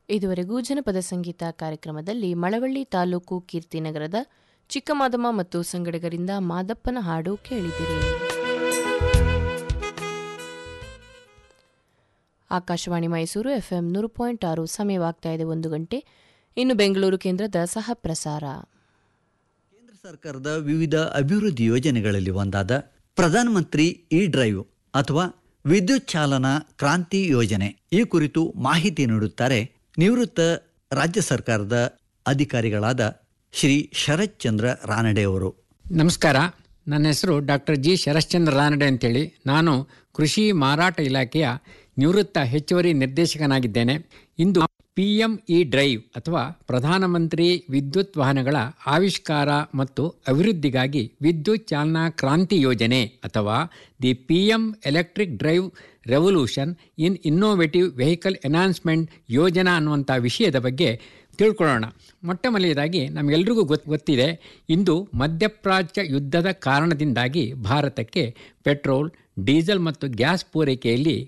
ಇದುವರೆಗೂ ಜನಪದ ಸಂಗೀತ ಕಾರ್ಯಕ್ರಮದಲ್ಲಿ ಮಳವಳ್ಳಿ ತಾಲೂಕು ಕೀರ್ತಿನಗರದ ಚಿಕ್ಕಮಾದಮ್ಮ ಮತ್ತು ಸಂಗಡಿಗರಿಂದ ಮಾದಪ್ಪನ ಹಾಡು ಕೇಳಿದಿರಿ ಆಕಾಶವಾಣಿ ಮೈಸೂರು ಎಫ್ಎಂ ನೂರು ಪಾಯಿಂಟ್ ಆರು ಸಮಯವಾಗ್ತಾ ಇದೆ ಒಂದು ಗಂಟೆ ಇನ್ನು ಬೆಂಗಳೂರು ಕೇಂದ್ರದ ಸಹ ಪ್ರಸಾರ ಕೇಂದ್ರ ಸರ್ಕಾರದ ವಿವಿಧ ಅಭಿವೃದ್ಧಿ ಯೋಜನೆಗಳಲ್ಲಿ ಒಂದಾದ ಪ್ರಧಾನಮಂತ್ರಿ ಇ ಡ್ರೈವ್ ಅಥವಾ ವಿದ್ಯುತ್ ಚಾಲನಾ ಕ್ರಾಂತಿ ಯೋಜನೆ ಈ ಕುರಿತು ಮಾಹಿತಿ ನೀಡುತ್ತಾರೆ ನಿವೃತ್ತ ರಾಜ್ಯ ಸರ್ಕಾರದ ಅಧಿಕಾರಿಗಳಾದ ಶ್ರೀ ಶರತ್ ಚಂದ್ರ ರಾನಡೆ ಅವರು ನಮಸ್ಕಾರ ನನ್ನ ಹೆಸರು ಡಾಕ್ಟರ್ ಜಿ ಶರಶ್ಚಂದ್ರ ರಾನಡೆ ಅಂತೇಳಿ ನಾನು ಕೃಷಿ ಮಾರಾಟ ಇಲಾಖೆಯ ನಿವೃತ್ತ ಹೆಚ್ಚುವರಿ ನಿರ್ದೇಶಕನಾಗಿದ್ದೇನೆ ಇಂದು ಪಿ ಎಂ ಇ ಡ್ರೈವ್ ಅಥವಾ ಪ್ರಧಾನಮಂತ್ರಿ ವಿದ್ಯುತ್ ವಾಹನಗಳ ಆವಿಷ್ಕಾರ ಮತ್ತು ಅಭಿವೃದ್ಧಿಗಾಗಿ ವಿದ್ಯುತ್ ಚಾಲನಾ ಕ್ರಾಂತಿ ಯೋಜನೆ ಅಥವಾ the P M electric drive revolution in innovative vehicle enhancement ಯೋಜನಾ ಅನ್ನುವಂಥ ವಿಷಯದ ಬಗ್ಗೆ ತಿಳ್ಕೊಳ್ಳೋಣ ಮೊಟ್ಟ ಮೊದಲನೇದಾಗಿ ನಮಗೆಲ್ರಿಗೂ ಗೊತ್ ಗೊತ್ತಿದೆ ಇಂದು ಮಧ್ಯಪ್ರಾಚ್ಯ ಯುದ್ಧದ ಕಾರಣದಿಂದಾಗಿ ಭಾರತಕ್ಕೆ ಪೆಟ್ರೋಲ್ ಡೀಸೆಲ್ ಮತ್ತು ಗ್ಯಾಸ್ ಪೂರೈಕೆಯಲ್ಲಿ